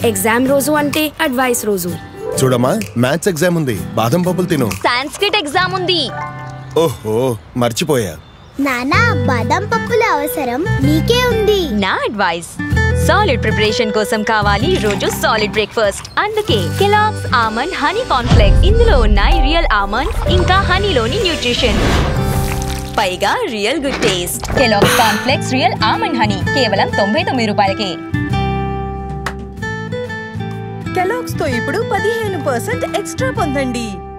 exam రోజు అంటే advice రోజు చూడమ్మా మ్యాథ్స్ ఎగ్జామ్ ఉంది బాదం పప్పులు తిను సాంస్క్రిట్ ఎగ్జామ్ ఉంది ఓహో మర్చిపోయా నానా బాదం పప్పుల అవసరం నీకే ఉంది నా అడ్వైస్ సాలిడ్ ప్రిపరేషన్ కోసం కావాలి రోజు సాలిడ్ బ్రేక్ఫాస్ట్ అందుకే కెలాగ్స్ ఆమండ్ హనీ కాన్ఫ్లెక్స్ ఇందులో ఉన్నాయి రియల్ ఆమండ్ ఇంకా హనీలోని న్యూట్రిషన్ పైగా real good taste Kellogg's cornflakes real almond honey కేవలం తొంభై తొమ్మిది రూపాయలకే కెలాగ్స్ తో ఇప్పుడు పదిహేను పర్సెంట్ ఎక్స్ట్రా పొందండి